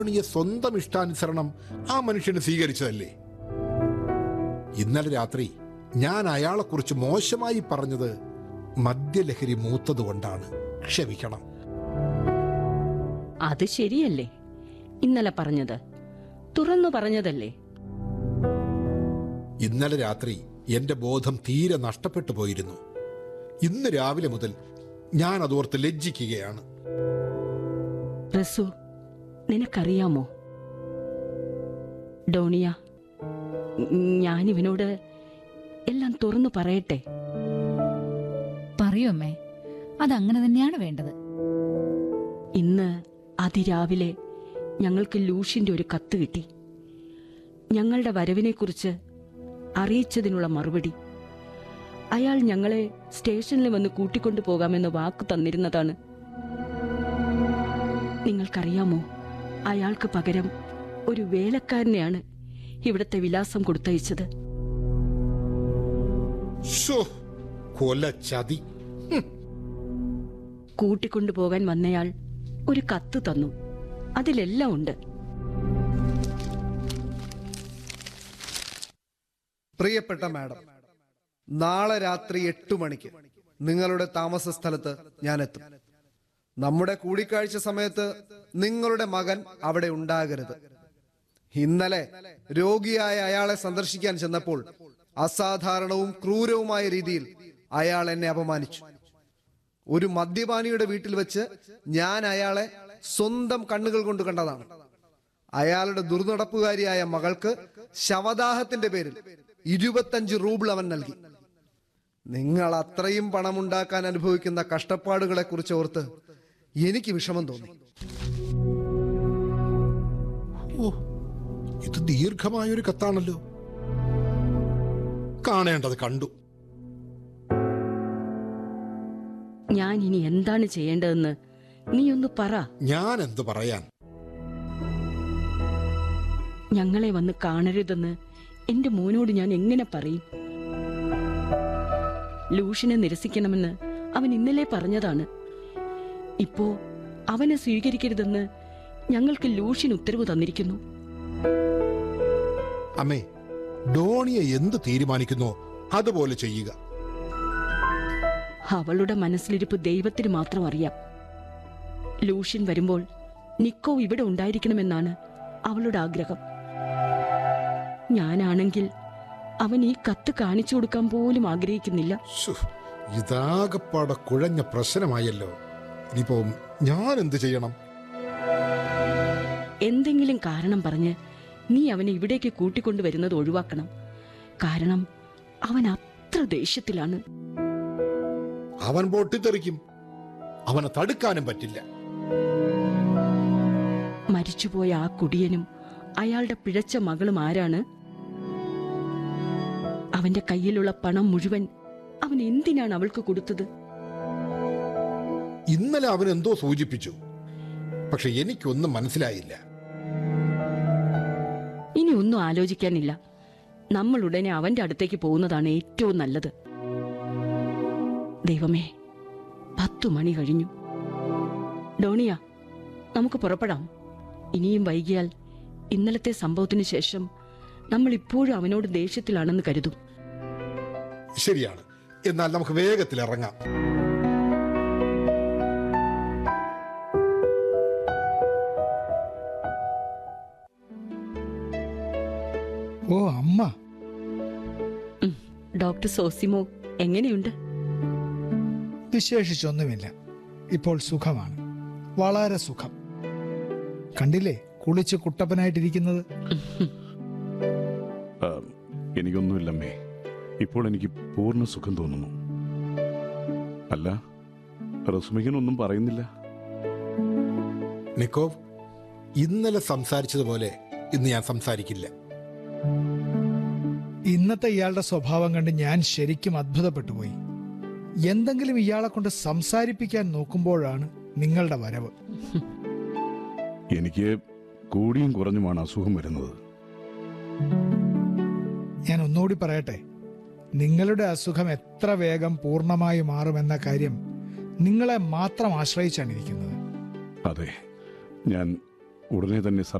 ധോണിയെ സ്വന്തം ഇഷ്ടാനുസരണം ആ മനുഷ്യന് സ്വീകരിച്ചതല്ലേ ഇന്നലെ രാത്രി ഞാൻ അയാളെക്കുറിച്ച് മോശമായി പറഞ്ഞത് മദ്യലഹരി മൂത്തതുകൊണ്ടാണ് ക്ഷമിക്കണം അത് ശരിയല്ലേ ഇന്നലെ പറഞ്ഞത് തുറന്നു പറഞ്ഞതല്ലേ ഇന്നലെ രാത്രി എന്റെ ബോധം തീരെ നഷ്ടപ്പെട്ടു പോയിരുന്നു ഇന്ന് രാവിലെ മുതൽ ഞാൻ അതോർത്ത് ലജ്ജിക്കുകയാണ് റസു നിനക്കറിയാമോ ഡോണിയ ഞാൻ ഇവനോട് എല്ലാം തുറന്നു പറയട്ടെ പറയൂ അമ്മേ അതങ്ങനെ തന്നെയാണ് വേണ്ടത് ഇന്ന് അതിരാവിലെ ഞങ്ങൾക്ക് ലൂഷിന്റെ ഒരു കത്ത് കിട്ടി ഞങ്ങളുടെ വരവിനെക്കുറിച്ച് അറിയിച്ചതിനുള്ള മറുപടി അയാൾ ഞങ്ങളെ സ്റ്റേഷനിൽ വന്ന് കൂട്ടിക്കൊണ്ടു പോകാമെന്ന് വാക്ക് തന്നിരുന്നതാണ് നിങ്ങൾക്കറിയാമോ അയാൾക്ക് പകരം ഒരു വേലക്കാരനെയാണ് ഇവിടുത്തെ വിലാസം കൊടുത്തയച്ചത് ഷോ കൊല ചതി കൂട്ടിക്കൊണ്ടുപോകാൻ വന്നയാൾ ഒരു കത്ത് തന്നു അതിലെല്ലാം ഉണ്ട് പ്രിയപ്പെട്ട മാഡം നാളെ രാത്രി എട്ടു മണിക്ക് നിങ്ങളുടെ താമസ സ്ഥലത്ത് ഞാൻ എത്തും നമ്മുടെ കൂടിക്കാഴ്ച സമയത്ത് നിങ്ങളുടെ മകൻ അവിടെ ഉണ്ടാകരുത് ഇന്നലെ രോഗിയായ അയാളെ സന്ദർശിക്കാൻ ചെന്നപ്പോൾ അസാധാരണവും ക്രൂരവുമായ രീതിയിൽ അയാൾ എന്നെ അപമാനിച്ചു ഒരു മദ്യപാനിയുടെ വീട്ടിൽ വെച്ച് ഞാൻ അയാളെ സ്വന്തം കണ്ണുകൾ കൊണ്ട് കണ്ടതാണ് അയാളുടെ ദുർനടപ്പുകാരിയായ മകൾക്ക് ശവദാഹത്തിന്റെ പേരിൽ ഇരുപത്തഞ്ച് റൂബിൾ അവൻ നൽകി നിങ്ങൾ അത്രയും പണമുണ്ടാക്കാൻ അനുഭവിക്കുന്ന കഷ്ടപ്പാടുകളെ കുറിച്ച് ഓർത്ത് എനിക്ക് വിഷമം തോന്നി ഓ ഇത് ദീർഘമായൊരു കത്താണല്ലോ കാണേണ്ടത് കണ്ടു ഞാൻ ഇനി എന്താണ് ചെയ്യേണ്ടതെന്ന് നീ ഒന്ന് പറ ഞാൻ എന്തു പറയാൻ ഞങ്ങളെ വന്ന് കാണരുതെന്ന് എന്റെ മോനോട് ഞാൻ എങ്ങനെ പറയും ലൂഷിനെ നിരസിക്കണമെന്ന് അവൻ ഇന്നലെ പറഞ്ഞതാണ് ഇപ്പോ അവനെ സ്വീകരിക്കരുതെന്ന് ഞങ്ങൾക്ക് ലൂഷിൻ ഉത്തരവ് തന്നിരിക്കുന്നു അമ്മേ ഡോണിയെ എന്ത് തീരുമാനിക്കുന്നോ അതുപോലെ ചെയ്യുക അവളുടെ മനസ്സിലിരിപ്പ് ദൈവത്തിന് മാത്രം അറിയാം ലൂഷ്യൻ വരുമ്പോൾ നിക്കോ ഇവിടെ ഉണ്ടായിരിക്കണമെന്നാണ് അവളുടെ ആഗ്രഹം ഞാനാണെങ്കിൽ അവൻ ഈ കത്ത് കാണിച്ചു കൊടുക്കാൻ പോലും ആഗ്രഹിക്കുന്നില്ല ശ്ശോ, ഇതാകപ്പാടെ കുഴഞ്ഞ പ്രശ്നമായല്ലോ ഇനിയിപ്പോ ഞാൻ എന്ത് ചെയ്യണം എന്തെങ്കിലും കാരണം പറഞ്ഞ് നീ അവനെ ഇവിടേക്ക് കൂട്ടിക്കൊണ്ടുവരുന്നത് ഒഴിവാക്കണം കാരണം അവൻ അത്ര ദേഷ്യത്തിലാണ് അവൻ പൊട്ടിത്തെറിക്കും അവനെ തടുക്കാനും പറ്റില്ല മരിച്ചുപോയ ആ കുടിയനും അയാളുടെ പിഴച്ച മകളും ആരാണ് അവന്റെ കയ്യിലുള്ള പണം മുഴുവൻ അവൻ എന്തിനാണ് അവൾക്ക് കൊടുത്തത് ഇന്നലെ അവൻ എന്തോ സൂചിപ്പിച്ചു പക്ഷെ എനിക്കൊന്നും മനസ്സിലായില്ല ഇനി ഒന്നും ആലോചിക്കാനില്ല നമ്മൾ ഉടനെ അവന്റെ അടുത്തേക്ക് പോകുന്നതാണ് ഏറ്റവും നല്ലത് ദൈവമേ പത്തു മണി കഴിഞ്ഞു ഡോണിയ നമുക്ക് പുറപ്പെടാം ഇനിയും വൈകിയാൽ ഇന്നലത്തെ സംഭവത്തിന് ശേഷം നമ്മൾ ഇപ്പോഴും അവനോട് ദേഷ്യത്തിലാണെന്ന് കരുതും ശരിയാണ് എന്നാൽ നമുക്ക് വേഗത്തിൽ ഇറങ്ങാം ഓ അമ്മ ഉം. ഡോക്ടർ സോസിമോ എങ്ങനെയുണ്ട് വിശേഷിച്ചൊന്നുമില്ല ഇപ്പോൾ സുഖമാണ് വളരെ സുഖം കണ്ടില്ലേ കുളിച്ച് കുട്ടപ്പനായിട്ടിരിക്കുന്നത് ആ, എനിക്കൊന്നുമില്ലമ്മേ ഇപ്പോൾ എനിക്ക് പൂർണ്ണ സുഖം തോന്നുന്നു അല്ല റസ്മികനൊന്നും പറയുന്നില്ല നിക്കോവ് ഇന്നലെ സംസാരിച്ചതുപോലെ ഇന്ന് ഞാൻ സംസാരിക്കില്ല ഇന്നത്തെ ഇയാളുടെ സ്വഭാവം കണ്ട് ഞാൻ ശരിക്കും അത്ഭുതപ്പെട്ടു പോയി എന്തെങ്കിലും ഇയാളെ കൊണ്ട് സംസാരിപ്പിക്കാൻ നോക്കുമ്പോഴാണ് നിങ്ങളുടെ വരവ് എനിക്ക് കൂടിയും കുറഞ്ഞുമാണ് അസുഖം വരുന്നത് ഞാൻ ഒന്നുകൂടി പറയട്ടെ നിങ്ങളുടെ അസുഖം എത്ര വേഗം പൂർണ്ണമായി മാറുമെന്ന കാര്യം നിങ്ങളെ മാത്രം ആശ്രയിച്ചാണ് ഇരിക്കുന്നത് അതെ ഞാൻ ഉടനെ തന്നെ